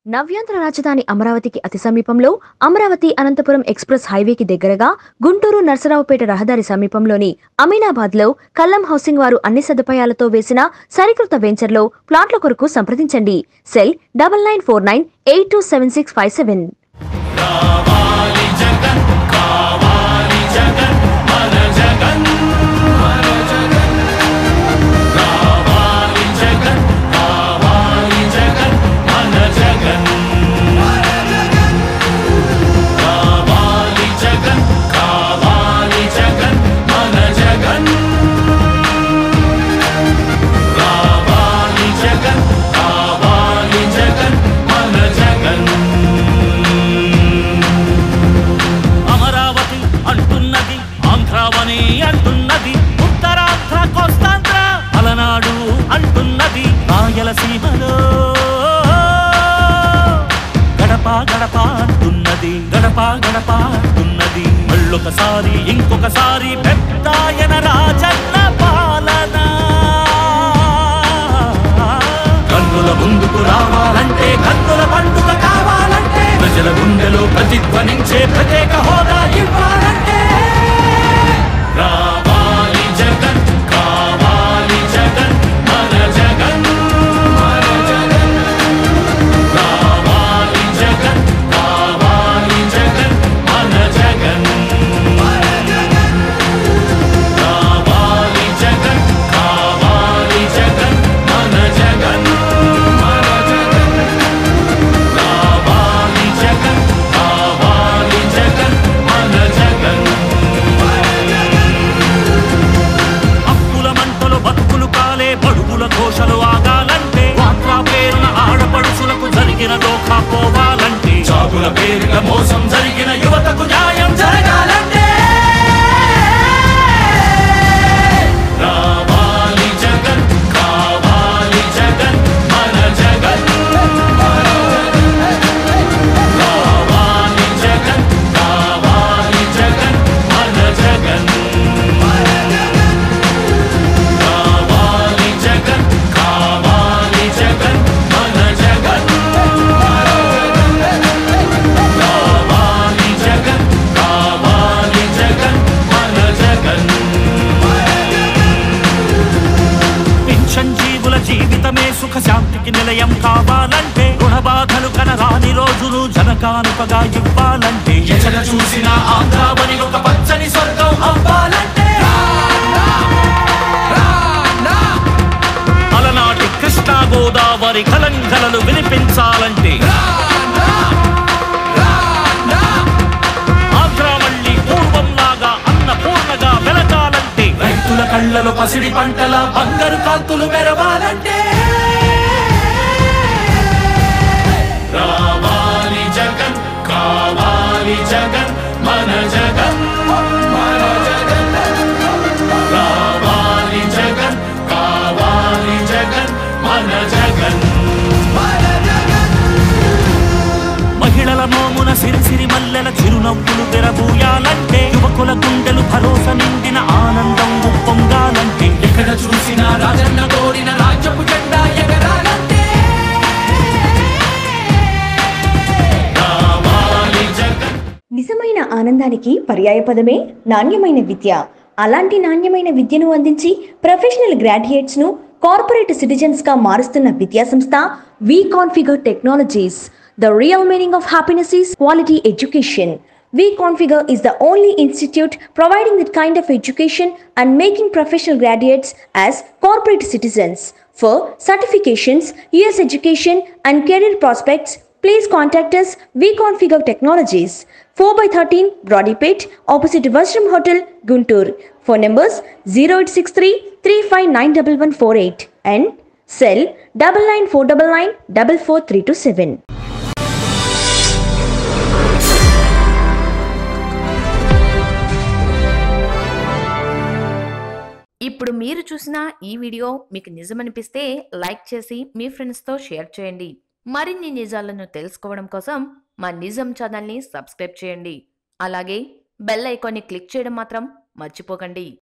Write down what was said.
నవ్యాంధ్ర రాజధాని అమరావతికి అతి సమీపంలో అమరావతి అనంతపురం ఎక్స్ప్రెస్ హైవేకి దగ్గరగా గుంటూరు నర్సరావుపేట రహదారి సమీపంలోని అమీనాబాద్ లో కల్లం హౌసింగ్ వారు అన్ని సదుపాయాలతో వేసిన సరికృత వెంచర్లో ప్లాట్ల కొరకు సంప్రదించండి cell double nine four nine eight two seven six five seven కావాలి జగన్ కావాలి జగన్ మన జగన్ మన జగన్ కావాలి జగన్ కావాలి జగన్ మన జగన్ కావాలి జగన్ కావాలి జగన్ మన జగన్ కావాలి జగన్ కావాలి జగన్ మన జగన్ అమరావతి అంటున్నది ఆంధ్రావని అంటున్నది ఉత్తరాంధ్ర కోస్తాంధ్ర అలనాడు అంటున్నది రాయలసీమలో గడప గడప అంటున్నది గడప గడప అంటున్నది మళ్ళొకసారి ఇంకొకసారి పెద్దాయన రాజన్న పాలన కన్నుల ముందుకు రావాలంటే కన్నుల పండుగ కావాలంటే ప్రజల గుండెలో ప్రతిధ్వనించే ప్రత్యేక హోదా ఇవ్వాలంటే రావాలి జగన్ కావాలి జగన్ మన జగన్ మన జగన్ రావాలి జగన్ కావాలి జగన్ మన జగన్ మన జగన్ రావాలి జగన్ కావాలి జగన్ మన జగన్ మన జగన్ రావాలి జగన్ కావాలి జగన్ మన జగన్ అప్పుల మంటలు బతుకులు కాలే బడుగుల ఘోషలు ఆగాలంటే వాట్రా పేరున ఆడపడుచులకు జరిగిన దోఖా పోవాలంటే జాబుల పేరిట మోసం జరిగిన యువతకు న్యాయం జరగాలంటే రావాలి జగన్ కావాలి జగన్ మన జగన్ రావాలి జగన్ కావాలి జగన్ మన జగన్ రావాలి జగన్ కావాలి జగన్ మన జగన్ కావాలి జగన్ కావాలి జగన్ మన జగన్ పెన్షన్ జీవుల జీవితమే సుఖ శాంతికి నిలయం కావాలంటే రుణ బాధలు కనరాని రోజులు జనకానుకగా ఇవ్వాలంటే ఎక్కడ చూసినా ఆంధ్రావని ఒక పచ్చని స్వర్గం అవ్వాలంటే అలనాటి కృష్ణా గోదావరి కలంకలలు వినిపించాలంటే ఆంధ్ర మళ్ళీ పూర్వంలాగా అన్నపూర్ణగా వెలగాలంటే రైతుల కళ్ళలో పసిడి పంటల బంగారు కాంతులు మెరవాలంటే రావాలి జగన్ కావాలి జగన్ మన జగన్ మన జగన్ రావాలి జగన్ కావాలి జగన్ మన జగన్ మన జగన్ మహిళల మోమున సిరిసిరి మల్లెల చిరునవ్వులు తెరబూయాలంటే యువకుల గుండెలు భరోసా నిండిన ఆనందం ఉప్పొంగాలంటే ఎక్కడ చూసినా రాజన్న కోరిన రాజ్యపు జెండా ఎగరాలంటే రావాలి జగన్ నిజమైన ఆనందానికి పర్యాయపదమే నాణ్యమైన విద్య అలాంటి నాణ్యమైన విద్యను అందించి ప్రొఫెషనల్ గ్రాడ్యుయేట్స్ ను కార్పొరేట్ సిటిజన్స్ గా మారుస్తున్న విద్యా సంస్థ V configure technologies the real meaning of happiness is quality education V Configure is the only institute providing that kind of education and making professional graduates as corporate citizens. For certifications, US education, and career prospects, please contact us V Configure Technologies, 4 by 13 Broadipet, opposite Vashram Hotel, Guntur. Phone numbers 0863 3591148 and cell 994999 44327. ఇప్పుడు మీరు చూసిన ఈ video మీకు నిజమనిపిస్తే like చేసి మీ ఫ్రెండ్స్తో share చేయండి మరిన్ని నిజాలను తెలుసుకోవడం కోసం మా నిజం ఛానల్ని సబ్స్క్రైబ్ చేయండి అలాగే బెల్ ఐకాన్ని క్లిక్ చేయడం మాత్రం మర్చిపోకండి